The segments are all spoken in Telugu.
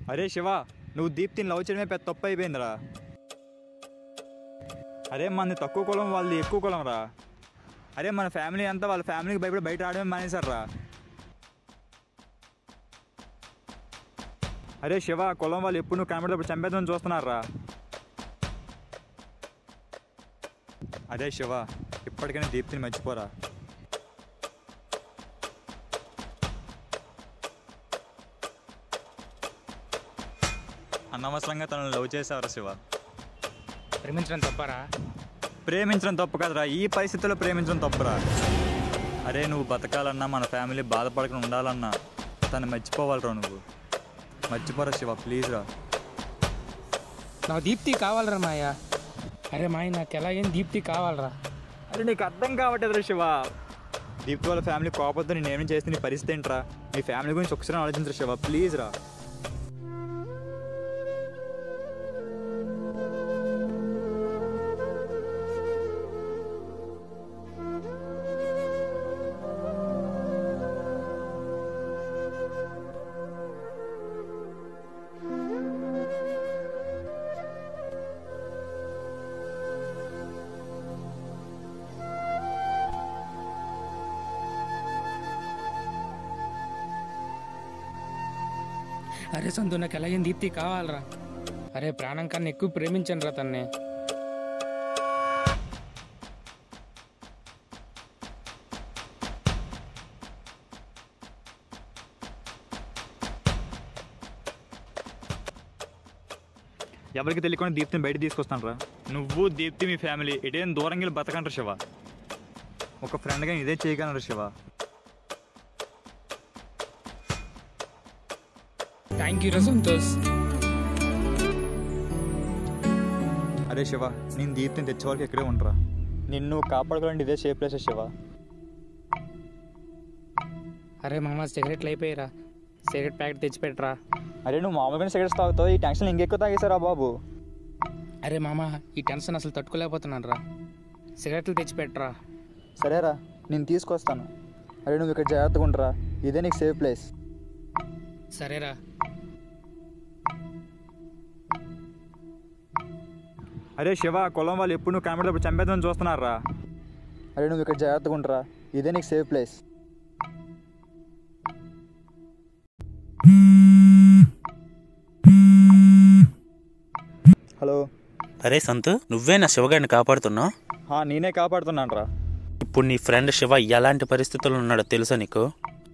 అరే శివ నువ్వు దీప్తిని లవ్ చేయడమే పెద్ద తప్పు అయిపోయిందిరా అరే మనది తక్కువ కులం వాళ్ళది ఎక్కువ కులం రా అరే మన ఫ్యామిలీ అంతా వాళ్ళ ఫ్యామిలీకి భయపడి బయట ఆడమే మానేశారు అరే శివ కులం వాళ్ళు ఎప్పుడు నువ్వు కనబడేటప్పుడు చంపేద్దామని చూస్తున్నారా అరే శివ ఇప్పటికైనా దీప్తిని మర్చిపోరా అనవసరంగా తనను లవ్ చేసావరా శివ ప్రేమించడం తప్పరా ప్రేమించడం తప్పు కదరా ఈ పరిస్థితుల్లో ప్రేమించడం తప్పురా అరే నువ్వు బతకాలన్నా మన ఫ్యామిలీ బాధపడకుండా ఉండాలన్నా తను మర్చిపోవాలిరా నువ్వు మర్చిపోరా శివ ప్లీజ్ రా నాకు దీప్తి కావాలరా మాయ అరే మాయ నాకు ఎలాగైనా దీప్తి కావాలరా అరే నీకు అర్థం కావట్లేదురా శివ దీప్తి వాళ్ళ ఫ్యామిలీ కోపంతో నేను ఏమైనా చేస్తే నీ పరిస్థితి ఏంట్రా నీ ఫ్యామిలీ గురించి ఒకసారి ఆలోచించరా శివ ప్లీజ్ రా అరే సంతు నాకు ఎలాగైనా దీప్తి కావాలరా అరే ప్రాణం కన్నా ఎక్కువ ప్రేమించను రా తన్నే ఎవరికి తెలియకుండా దీప్తిని బయట తీసుకొస్తాను రా నువ్వు దీప్తి మీ ఫ్యామిలీ ఎటైనా దూరంగా వెళ్ళి బతకంటారు శివ ఒక ఫ్రెండ్గా ఇదే చేయగలరు శివ థ్యాంక్ యూ రా సంతోష్ అరే శివ నేను దీప్తిని తెచ్చే వరకు ఇక్కడే ఉండరా నిన్ను కాపాడుకోవాలంటే ఇదే సేఫ్ ప్లేస్ శివ అరే మామ సిగరెట్లు అయిపోయిరా సిగరెట్ ప్యాకెట్ తెచ్చిపెట్టరా అరే నువ్వు మామూలుగా సిగరెట్స్ తాగుతావు ఈ టెన్షన్ ఇంకెక్కువ తాగేశారా బాబు అరే మామ ఈ టెన్షన్ అసలు తట్టుకోలేకపోతున్నాను రా సిగరెట్లు తెచ్చిపెట్టరా సరేరా నేను తీసుకొస్తాను అరే నువ్వు ఇక్కడ జాగ్రత్తగా ఉండరా ఇదే నీకు సేఫ్ ప్లేస్ సరేరా అరే శివ కులం వాళ్ళు ఎప్పుడు నువ్వు కనబడేటప్పుడు చంపేద్దామని చూస్తున్నారా అరే నువ్వు ఇక్కడ జాగ్రత్తగా ఉండరా ఇదే నీకు సేఫ్ ప్లేస్ హలో అరే సంతు నువ్వే నా శివగాడిని కాపాడుతున్నావు హా, నేనే కాపాడుతున్నాను రా ఇప్పుడు నీ ఫ్రెండ్ శివ ఎలాంటి పరిస్థితుల్లో ఉన్నాడో తెలుసా నీకు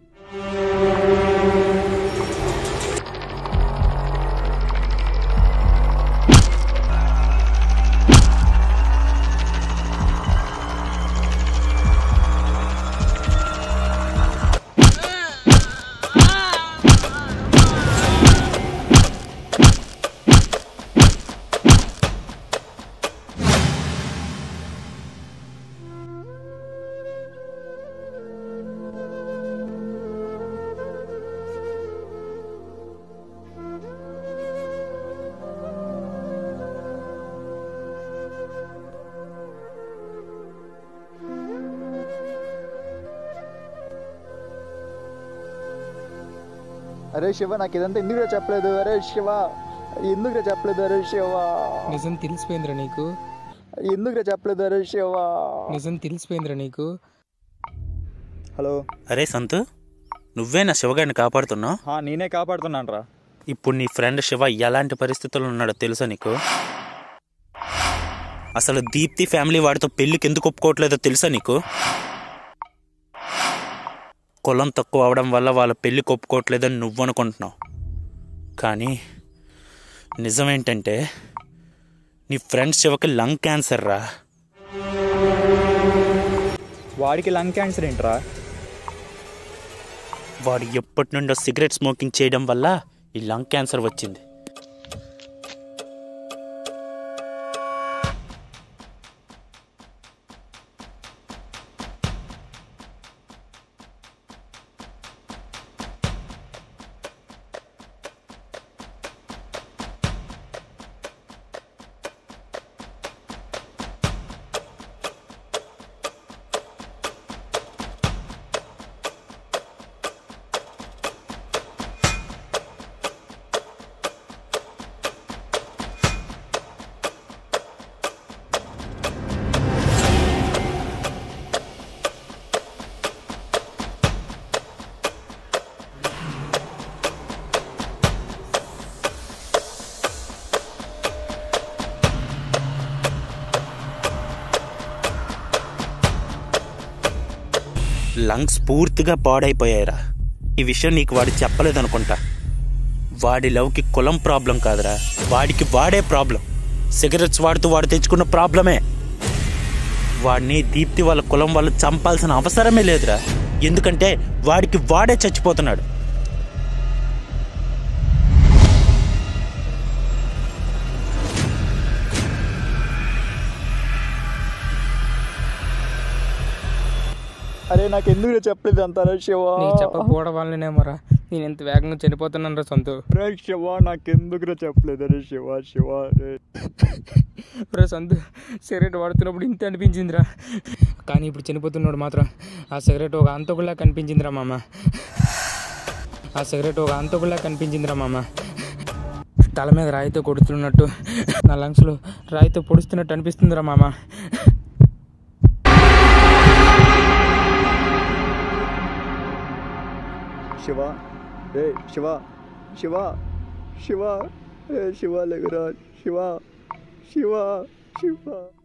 అరే శివ నాకు ఇదంతా ఎందుకు చెప్పలేదు అరే శివ ఎందుకు చెప్పలేదు అరే శివ నిజం తెలిసిపోయిందిరా నీకు ఎందుకు చెప్పలేదు అరే శివ నిజం తెలిసిపోయిందిరా నీకు హలో అరే సంతు నువ్వే నా శివగాడిని కాపాడుతున్నావు హా, నేనే కాపాడుతున్నాను రా ఇప్పుడు నీ ఫ్రెండ్ శివ ఎలాంటి పరిస్థితుల్లో ఉన్నాడో తెలుసా నీకు అసలు దీప్తి ఫ్యామిలీ వాడితో పెళ్ళికి ఎందుకు ఒప్పుకోవట్లేదో తెలుసా నీకు కులం తక్కువ అవడం వల్ల వాళ్ళ పెళ్ళికి ఒప్పుకోవట్లేదని నువ్వు అనుకుంటున్నావు కానీ నిజమేంటంటే నీ ఫ్రెండ్ శివకి లంగ్ క్యాన్సర్ రా వాడికి లంగ్ క్యాన్సర్ ఏంట్రా వాడు ఎప్పటి నుండో సిగరెట్ స్మోకింగ్ చేయడం వల్ల ఈ లంగ్ క్యాన్సర్ వచ్చింది లంగ్స్ పూర్తిగా పాడైపోయాయిరా ఈ విషయం నీకు వాడు చెప్పలేదనుకుంటా వాడి లవ్కి కులం ప్రాబ్లం కాదురా వాడికి వాడే ప్రాబ్లం సిగరెట్స్ వాడుతూ వాడు తెచ్చుకున్న ప్రాబ్లమే వాడిని దీప్తి వాళ్ళ కులం వాళ్ళు చంపాల్సిన అవసరమే లేదురా ఎందుకంటే వాడికి వాడే చచ్చిపోతున్నాడు అరే నాకు ఎందుకు చెప్పలేదు అంటారా శివ నీకు చెప్పకపోవడం వల్లనేమోరా నేను ఇంత వేగంగా చనిపోతున్నాను రా సొంతు రే శివ నాకెందుకురా చెప్పలేదు అరే శివ శివ రే రే సంతు సిగరెట్ వాడుతున్నప్పుడు ఇంత అనిపించిందిరా కానీ ఇప్పుడు చనిపోతున్నాడు మాత్రం ఆ సిగరెట్ ఒక అంతకులా కనిపించిందిరా మామ ఆ సిగరెట్ ఒక అంతకులా కనిపించిందిరా మామ తల మీద రాయితో కొడుతున్నట్టు నా లంగ్స్లో రాయితో పొడుస్తున్నట్టు అనిపిస్తుందిరా మామ శివ రే శివ శివ శివ రే శివ లేగురా శివ శివ శివ